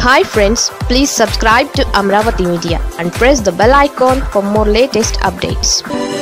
hi friends please subscribe to Amaravati media and press the bell icon for more latest updates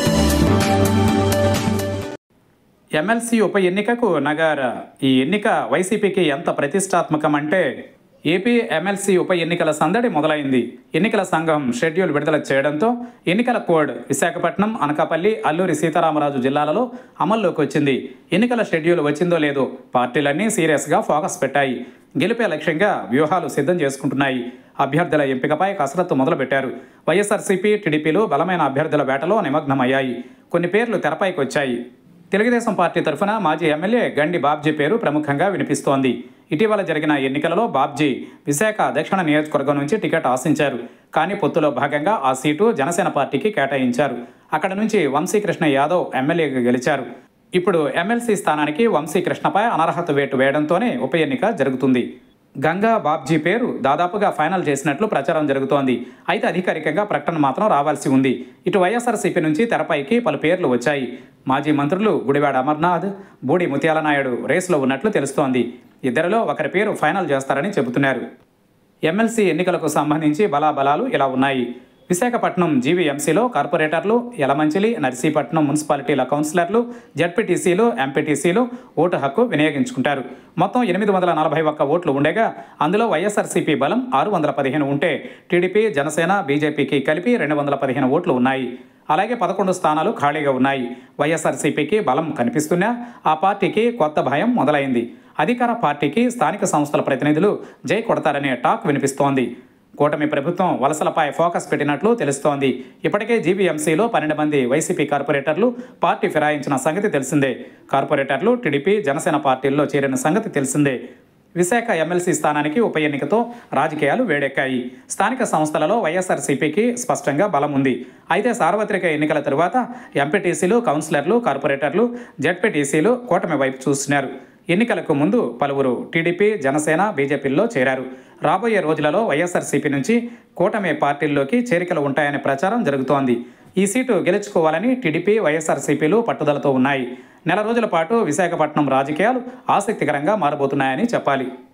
MLC ఉప ఎన్నికకు నగార ఈ ఎన్నిక వైసీపీకి ఎంత ప్రతిష్టాత్మకం అంటే ఏపీ ఎమ్మెల్సీ ఉప ఎన్నికల సందడి మొదలైంది ఎన్నికల సంఘం షెడ్యూల్ విడుదల చేయడంతో ఎన్నికల కోడ్ విశాఖపట్నం అనకాపల్లి అల్లూరి సీతారామరాజు జిల్లాలలో అమల్లోకి వచ్చింది ఎన్నికల షెడ్యూల్ వచ్చిందో లేదో పార్టీలన్నీ సీరియస్గా ఫోకస్ పెట్టాయి గెలిపే లక్ష్యంగా వ్యూహాలు సిద్ధం చేసుకుంటున్నాయి అభ్యర్థుల ఎంపికపై కసరత్తు మొదలుపెట్టారు వైఎస్ఆర్సీపీ టీడీపీలు బలమైన అభ్యర్థుల వేటలో నిమగ్నమయ్యాయి కొన్ని పేర్లు తెరపైకి వచ్చాయి తెలుగుదేశం పార్టీ తరఫున మాజీ ఎమ్మెల్యే గండి బాబ్జీ పేరు ప్రముఖంగా వినిపిస్తోంది ఇటీవల జరిగిన ఎన్నికలలో బాబ్జీ విశాఖ దక్షిణ నియోజకవర్గం నుంచి టికెట్ ఆశించారు కానీ పొత్తులో భాగంగా ఆ సీటు జనసేన పార్టీకి కేటాయించారు అక్కడ నుంచి వంశీకృష్ణ యాదవ్ ఎమ్మెల్యేగా గెలిచారు ఇప్పుడు ఎమ్మెల్సీ స్థానానికి వంశీకృష్ణపై అనర్హత వేటు వేయడంతోనే ఉప ఎన్నిక జరుగుతుంది గంగా బాబ్జీ పేరు దాదాపుగా ఫైనల్ చేసినట్లు ప్రచారం జరుగుతోంది అయితే అధికారికంగా ప్రకటన మాత్రం రావాల్సి ఉంది ఇటు వైఎస్ఆర్సీపీ నుంచి తెరపైకి పలు పేర్లు వచ్చాయి మాజీ మంత్రులు గుడివాడ అమర్నాథ్ బూడి ముత్యాల నాయుడు రేసులో ఉన్నట్లు తెలుస్తోంది ఇద్దరిలో ఒకరి పేరు ఫైనల్ చేస్తారని చెబుతున్నారు ఎమ్మెల్సీ ఎన్నికలకు సంబంధించి బలాబలాలు ఇలా ఉన్నాయి విశాఖపట్నం జీవీఎంసీలో కార్పొరేటర్లు యలమంచిలి నర్సీపట్నం మున్సిపాలిటీల కౌన్సిలర్లు జడ్పీటీసీలు ఎంపీటీసీలు ఓటు హక్కు వినియోగించుకుంటారు మొత్తం ఎనిమిది వందల నలభై ఒక్క ఓట్లు ఉండగా అందులో వైఎస్ఆర్సీపీ బలం ఆరు వందల పదిహేను ఉంటే టీడీపీ జనసేన బీజేపీకి కలిపి రెండు వందల పదిహేను ఓట్లు ఉన్నాయి అలాగే పదకొండు స్థానాలు ఖాళీగా ఉన్నాయి వైఎస్ఆర్సీపీకి బలం కనిపిస్తున్నా ఆ పార్టీకి కొత్త భయం మొదలైంది అధికార పార్టీకి స్థానిక సంస్థల ప్రతినిధులు జై కొడతారనే టాక్ వినిపిస్తోంది కూటమి ప్రభుత్వం వలసలపై ఫోకస్ పెట్టినట్లు తెలుస్తోంది ఇప్పటికే జీవీఎంసీలో పన్నెండు మంది వైసీపీ కార్పొరేటర్లు పార్టీ ఫిరాయించిన సంగతి తెలిసిందే కార్పొరేటర్లు టీడీపీ జనసేన పార్టీల్లో చేరిన సంగతి తెలిసిందే విశాఖ ఎమ్మెల్సీ స్థానానికి ఉప ఎన్నికతో రాజకీయాలు వేడెక్కాయి స్థానిక సంస్థలలో వైఎస్ఆర్సీపీకి స్పష్టంగా బలం ఉంది అయితే సార్వత్రిక ఎన్నికల తరువాత ఎంపీటీసీలు కౌన్సిలర్లు కార్పొరేటర్లు జడ్పీటీసీలు కూటమి వైపు చూస్తున్నారు ఎన్నికలకు ముందు పలువురు టీడీపీ జనసేన బీజేపీల్లో చేరారు రాబోయే రోజులలో వైఎస్ఆర్సీపీ నుంచి కూటమి పార్టీల్లోకి చేరికలు ఉంటాయనే ప్రచారం జరుగుతోంది ఈ సీటు గెలుచుకోవాలని టీడీపీ వైఎస్ఆర్సీపీలు పట్టుదలతో ఉన్నాయి నెల రోజుల పాటు విశాఖపట్నం రాజకీయాలు ఆసక్తికరంగా మారబోతున్నాయని చెప్పాలి